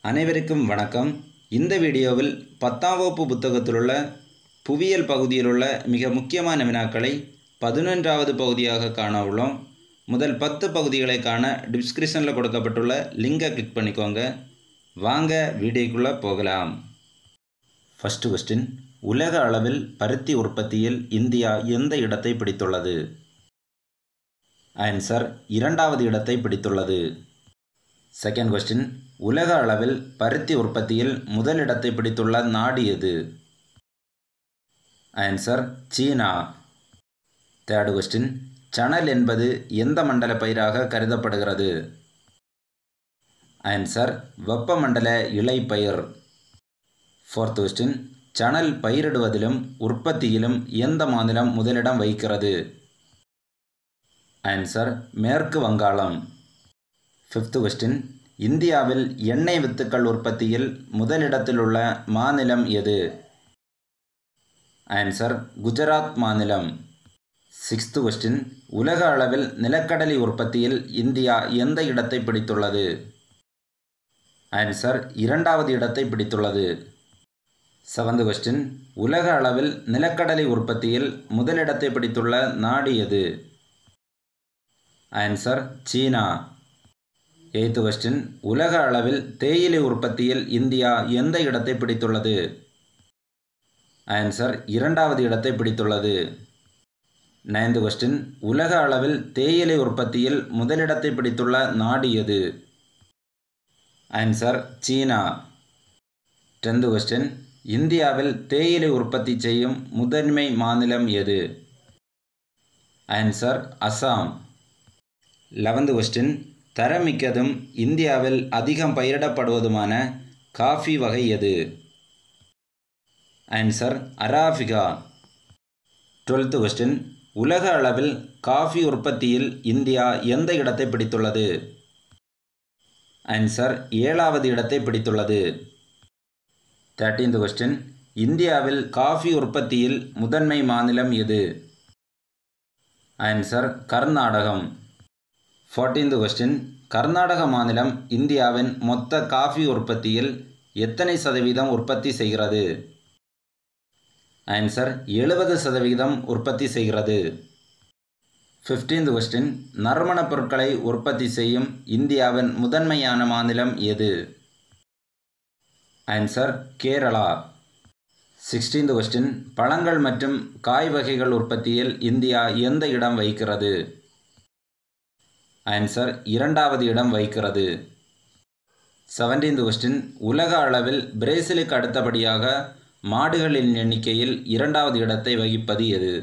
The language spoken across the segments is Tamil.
அனைவருக்கும் வணக்கம் இந்த வீடியோவில் பத்தாம் வகுப்பு புத்தகத்திலுள்ள புவியியல் பகுதியிலுள்ள மிக முக்கியமான வினாக்களை பதினொன்றாவது பகுதியாக காண உள்ளோம் முதல் பத்து பகுதிகளை காண டிஸ்கிரிப்ஷனில் கொடுக்கப்பட்டுள்ள லிங்கை கிளிக் பண்ணிக்கோங்க வாங்க வீடியோக்குள்ளே போகலாம் ஃபஸ்ட்டு கொஸ்டின் உலக அளவில் பருத்தி உற்பத்தியில் இந்தியா எந்த இடத்தை பிடித்துள்ளது ஆன்சர் இரண்டாவது இடத்தை பிடித்துள்ளது செகண்ட் கொஸ்டின் உலக அளவில் பருத்தி உற்பத்தியில் முதலிடத்தை பிடித்துள்ள நாடு எது ஆன்சர் சீனா தேர்டு கொஸ்டின் சணல் என்பது எந்த மண்டல பயிராக கருதப்படுகிறது ஆன்சர் வெப்பமண்டல இலைப்பயிர் ஃபோர்த் கொஸ்டின் சணல் பயிரிடுவதிலும் உற்பத்தியிலும் எந்த மாநிலம் முதலிடம் வகிக்கிறது ஆன்சர் மேற்கு வங்காளம் ஃபிஃப்த் கொஸ்டின் இந்தியாவில் எண்ணெய் வித்துக்கள் உற்பத்தியில் முதலிடத்தில் உள்ள மாநிலம் எது ஆன்சர் குஜராத் மாநிலம் சிக்ஸ்த் கொஸ்டின் உலக அளவில் நிலக்கடலை உற்பத்தியில் இந்தியா எந்த இடத்தை பிடித்துள்ளது ஆன்சர் இரண்டாவது இடத்தை பிடித்துள்ளது செவன்த் கொஸ்டின் உலக அளவில் நிலக்கடலை உற்பத்தியில் முதலிடத்தை பிடித்துள்ள நாடு எது ஆன்சர் சீனா எய்த்து கொஸ்டின் உலக அளவில் தேயிலை உற்பத்தியில் இந்தியா எந்த இடத்தை பிடித்துள்ளது ஆன்சர் இரண்டாவது இடத்தை பிடித்துள்ளது நைன்த் கொஸ்டின் உலக அளவில் தேயிலை உற்பத்தியில் முதலிடத்தை பிடித்துள்ள நாடு எது ஆன்சர் சீனா டென்த் கொஸ்டின் இந்தியாவில் தேயிலை உற்பத்தி செய்யும் முதன்மை மாநிலம் எது ஆன்சர் அசாம் லெவன்த் கொஸ்டின் தரமிக்கதும் இந்தியாவில் அதிகம் பயிரிடப்படுவதுமான காஃபி வகை எது ஆன்சர் அராபிகா டுவெல்த் கொஸ்டின் உலக அளவில் காஃபி உற்பத்தியில் இந்தியா எந்த இடத்தை பிடித்துள்ளது ஆன்சர் ஏழாவது இடத்தை பிடித்துள்ளது தேர்ட்டீன்த் கொஸ்டின் இந்தியாவில் காஃபி உற்பத்தியில் முதன்மை மாநிலம் எது ஆன்சர் கர்நாடகம் ஃபோர்டீன்த் கொஸ்டின் கர்நாடக மாநிலம் இந்தியாவின் மொத்த காஃபி உற்பத்தியில் எத்தனை சதவீதம் உற்பத்தி செய்கிறது ஆன்சர் எழுபது சதவீதம் உற்பத்தி செய்கிறது ஃபிஃப்டீன்த் கொஸ்டின் நறுமணப் பொருட்களை உற்பத்தி செய்யும் இந்தியாவின் முதன்மையான மாநிலம் எது ஆன்சர் கேரளா சிக்ஸ்டீன்த் கொஸ்டின் பழங்கள் மற்றும் காய் வகைகள் உற்பத்தியில் இந்தியா எந்த இடம் வகிக்கிறது ஆன்சர் இரண்டாவது இடம் வகிக்கிறது செவன்டீன்த் கொஸ்டின் உலக அளவில் பிரேசிலுக்கு அடுத்தபடியாக மாடுகளின் எண்ணிக்கையில் இரண்டாவது இடத்தை வகிப்பது எது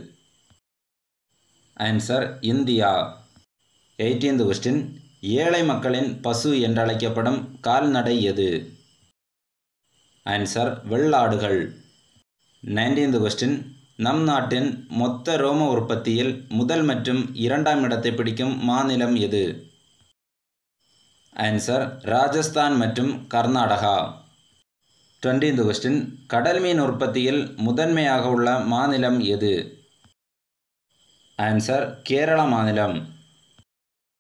ஆன்சர் இந்தியா எயிட்டீன்த் கொஸ்டின் ஏழை மக்களின் பசு என்றழைக்கப்படும் கால்நடை எது ஆன்சர் வெள்ளாடுகள் நைன்டீன்த் கொஸ்டின் நம் நாட்டின் மொத்த ரோம உற்பத்தியில் முதல் மற்றும் இரண்டாம் இடத்தை பிடிக்கும் மாநிலம் எது ஆன்சர் ராஜஸ்தான் மற்றும் கர்நாடகா டுவெண்ட்டீன்த் கொஸ்டின் கடல் மீன் உற்பத்தியில் முதன்மையாக உள்ள மாநிலம் எது ஆன்சர் கேரள மாநிலம்